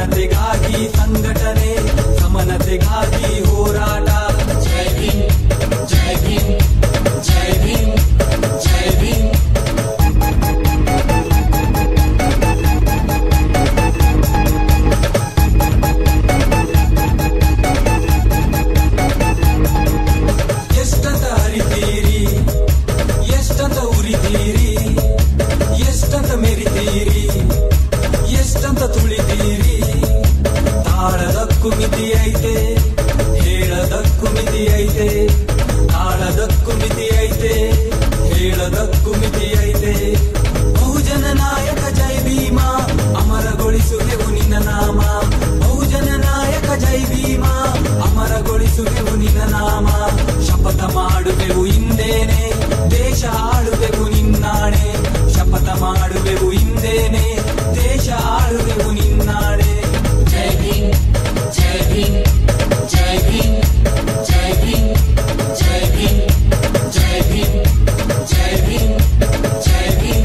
ಸಮಾನತೆಗಾಗಿ ಸಂಘಟನೆ ಸಮಾನತೆಗಾಗಿ ಹೋರಾಟ ಜೈ ಭೀಮ್ ಜೈ ಭೀಮ್ ಜೈ ಭೀಮ್ ಜೈ ಭೀಮ್ ಎಷ್ಟಂತ ಹರಿತೀರಿ ಎಷ್ಟಂತ ಉರಿತೀರಿ ಎಷ್ಟಂತ ಮೆರಿತೀರಿ ಎಷ್ಟಂತ ತುಳಿತೀರಿ ತಾಳದಕ್ಕೂ ಮಿತಿ ಐತೆ ಹೇಳದಕ್ಕೂ ಮಿತಿ ಐತೆ ತಾಳದಕ್ಕೂ ಮಿತಿ ಐತೆ ಹೇಳದಕ್ಕೂ ಮಿತಿ ಐತೆ ಬಹುಜನ ನಾಯಕ ಜೈ ಭೀಮ ಅಮರಗೊಳಿಸುವೆವು ನಿನ್ನ ನಾಮ ಬಹುಜನ ನಾಯಕ ಜೈ ಭೀಮ ಅಮರಗೊಳಿಸುವೆವು ನಿನ್ನ ನಾಮ ಶಪಥ ಮಾಡುವೆವು ಹಿಂದೇನೆ ದೇಶ ಆಳುವೆವು ನಿನ್ನಾಣೆ ಶಪಥ ಮಾಡುವೆವು ಹಿಂದೇನೆ ದೇಶ ಆಳುವೆವು ನಿನ್ನಾಣೆ ಜೈ ಭೀಮ್ ಜೈ ಭೀಮ್ ಜೈ ಭೀಮ್ ಜೈ ಭೀಮ್ ಜೈ ಭೀಮ್ ಜೈ ಭೀಮ್ ಜೈ ಭೀಮ್ ಜೈ ಭೀಮ್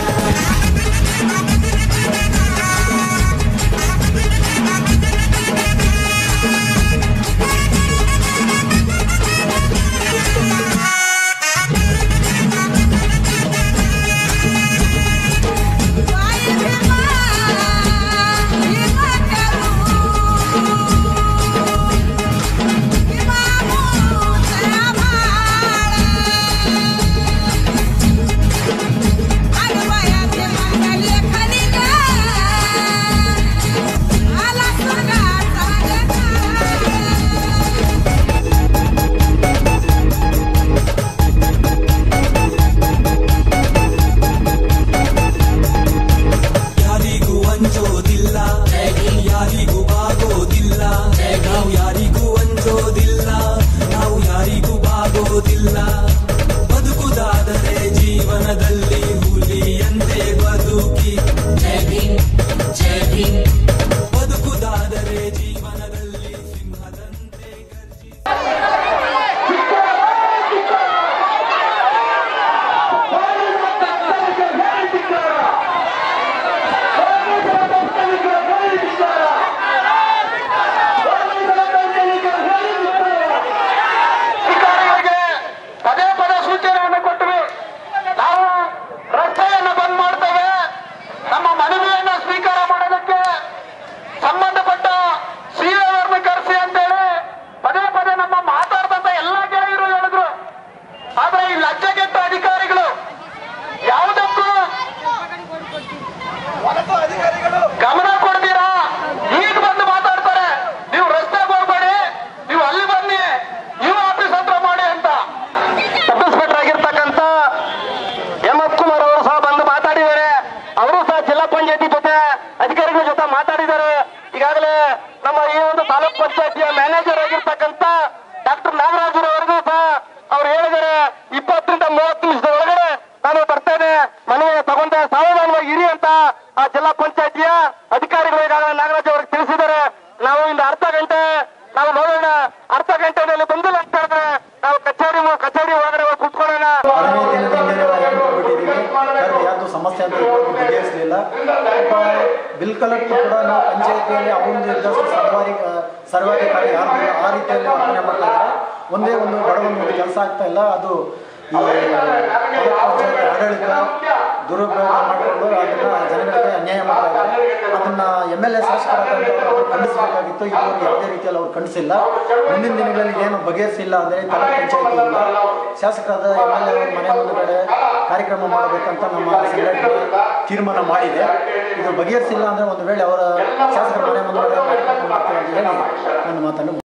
ಯಾರಿಗೂ ಅಂಜೋದಿಲ್ಲ ಯಾರಿಗೂ ಬಾಗೋದಿಲ್ಲ ನಾವು ಯಾರಿಗೂ ಅಂಜೋದಿಲ್ಲ ನಾವು ಯಾರಿಗೂ ಬಾಗೋದಿಲ್ಲ ಬದುಕುದಾದರೆ ಜೀವನದಲ್ಲಿ ಹುಲಿಯಂತೆ ಬದುಕಿ ಜೈ ಭೀಮ್ ಜೈ ಭೀಮ್ ಬದುಕುದಾದರೆ ಜೀವನದಲ್ಲಿ ಸಿಂಹದಂತೆ ಗರ್ಜಿ ಅಧಿಕಾರಿಗಳಿಗೆ ಪದೇ ಪದೇ ಸೂಚನೆಯನ್ನು ಕೊಟ್ಟಿವೆ ನಾವು ರಸ್ತೆಯನ್ನು ಬಂದ್ ಮಾಡ್ತೇವೆ ನಮ್ಮ ಮನವಿಯನ್ನು ಸ್ವೀಕಾರ ಮಾಡೋದಕ್ಕೆ ಸಂಬಂಧಪಟ್ಟ ಸಿಎವರನ್ನು ಕರೆಸಿ ಅಂತೇಳಿ ಪದೇ ಪದೇ ನಮ್ಮ ಮಾತಾಡ್ದಂತ ಎಲ್ಲ ಗೆಳೆಯರು ಹೇಳಿದ್ರು ಆದ್ರೆ ಈ ಲಜ್ಜೆಗೆಟ್ಟ ಅಧಿಕಾರಿಗಳು ಯಾವುದಕ್ಕೂ ಗಮನ ಕೊಡ್ತೀರಾ ಈಗ ಬಂದು ಮಾತಾಡ್ತಾರೆ ನೀವು ರಸ್ತೆಗೆ ಹೋಗ್ಬೇಡಿ ನೀವು ಅಲ್ಲಿ ಬನ್ನಿ ನೀವು ಆಫೀಸ್ ಹತ್ರ ಮಾಡಿ ಅಂತ ಸಬ್ ಇನ್ಸ್ಪೆಕ್ಟರ್ ಆಗಿರ್ತಕ್ಕಂಥ ಎಂ ಎಫ್ ಕುಮಾರ್ ಅವರು ಸಹ ಬಂದು ಮಾತಾಡಿದ್ದಾರೆ ಅವರು ಸಹ ಜಿಲ್ಲಾ ಪಂಚಾಯತಿ ಜೊತೆ ಅಧಿಕಾರಿಗಳ ಜೊತೆ ಮಾತಾಡಿದ್ದಾರೆ ಈಗಾಗಲೇ ನಮ್ಮ ಈ ಒಂದು ತಾಲೂಕ್ ಪಂಚಾಯತಿಯ ಮ್ಯಾನೇಜರ್ ಆಗಿರ್ತಕ್ಕಂಥ ಡಾಕ್ಟರ್ ನಾಗರಾಜರವರೆಗೂ ಸಹ ಅವ್ರು ಹೇಳಿದ್ದಾರೆ ಇಪ್ಪತ್ತರಿಂದ ಮೂವತ್ತು ನಿಮಿಷದ ಒಳಗಡೆ ನಾನು ಬರ್ತೇನೆ ಮನೆಗೆ ತಗೊಂಡೆ ಸಾವಧಾನವಾಗಿ ಇರಿ ಅಂತ ಆ ಜಿಲ್ಲಾ ಪಂಚಾಯತಿಯ ಅಧಿಕಾರಿಗಳು ಈಗಾಗಲೇ ನಾಗರಾಜ್ ಅವರಿಗೆ ತಿಳಿಸಿದ್ದಾರೆ ನಾವು ಇನ್ನು ಅರ್ಧ ಗಂಟೆ ನಾವು ನೋಡೋಣ ಅರ್ಧ ಗಂಟೆಯಲ್ಲಿ ಬಂದಿಲ್ಲ ಅಂತ ಹೇಳಿದ್ರೆ ನಾವು ಕಚೇರಿ ಮು- ಕಚೇರಿ ಒಳಗಡೆ ಹೋಗಿ ಕುತ್ಕೊಳ್ಳೋಣ ಹದಿನೈದು ದಿನದ ಹಿಂದೆ ಹೇಳ್ಬಿಟ್ಟಿದ್ದೀವಿ ಸರ್ ಯಾವುದು ಸಮಸ್ಯೆ ಅಂತ ಇಟ್ಕೊಂಡು ಬಗೆಹರಿಸಲಿಲ್ಲ ಒಬ್ಬ ಬಿಲ್ ಕಲೆಕ್ಟರ್ ಕೂಡ ನಾವು ಪಂಚಾಯತಿಯಲ್ಲಿ ಅವನ ಇದ್ದಷ್ಟು ಸರ್ವಾರಿ ಸರ್ವಾಧಿಕಾರಿ ಯಾರು ಇಲ್ಲ, ಆ ರೀತಿಯಲ್ಲಿ ವರ್ತನೆ ಮಾಡ್ತಾ ಇದ್ದಾರೆ ಒಂದೇ ಒಂದು ಬಡವನ ಕೆಲಸ ಆಗ್ತಾ ಇಲ್ಲ ಅದು ಈ ತಾಲೂಕ್ ಪಂಚಾಯತ್ ಆಡಳಿತ ದುರುಪಯೋಗ ಮಾಡಿಕೊಂಡು ಅದನ್ನ ಜನಗಳಿಗೆ ಅನ್ಯಾಯ ಮಾಡ್ತಾ ಇದ್ದಾರೆ ಅದನ್ನ ಎಮ್ ಎಲ್ ಎ ಶಾಸಕರಾದಂಥವ್ರು ಖಂಡಿಸಬೇಕಾಗಿತ್ತು ಇದುವರೆಗೆ ಯಾವುದೇ ರೀತಿಯಲ್ಲಿ ಅವ್ರು ಖಂಡಿಸಿಲ್ಲ ಮುಂದಿನ ದಿನಗಳಲ್ಲಿ ಏನು ಬಗೆಹರಿಸಿಲ್ಲ ಅಂದರೆ ತಾಲೂಕ್ ಪಂಚಾಯತಿಯಿಂದ ಶಾಸಕರಾದ ಎಮ್ ಎಲ್ ಎ ಅವ್ರ ಮನೆ ಮುಂದುಗಡೆ ಕಾರ್ಯಕ್ರಮ ಮಾಡಬೇಕಂತ ನಮ್ಮ ಸಂಘಟನೆ ತೀರ್ಮಾನ ಮಾಡಿದೆ ಇದು ಬಗೆಹರಿಸಿಲ್ಲ ಅಂದರೆ ಒಂದು ವೇಳೆ ಅವರ ಶಾಸಕರ ಮನೆ ಮುಂದುಗಡೆ ಕಾರ್ಯಕ್ರಮ ಮಾಡ್ತೀವಿ ಅಂತ ಹೇಳಿ ನನ್ನ ಮಾತನ್ನು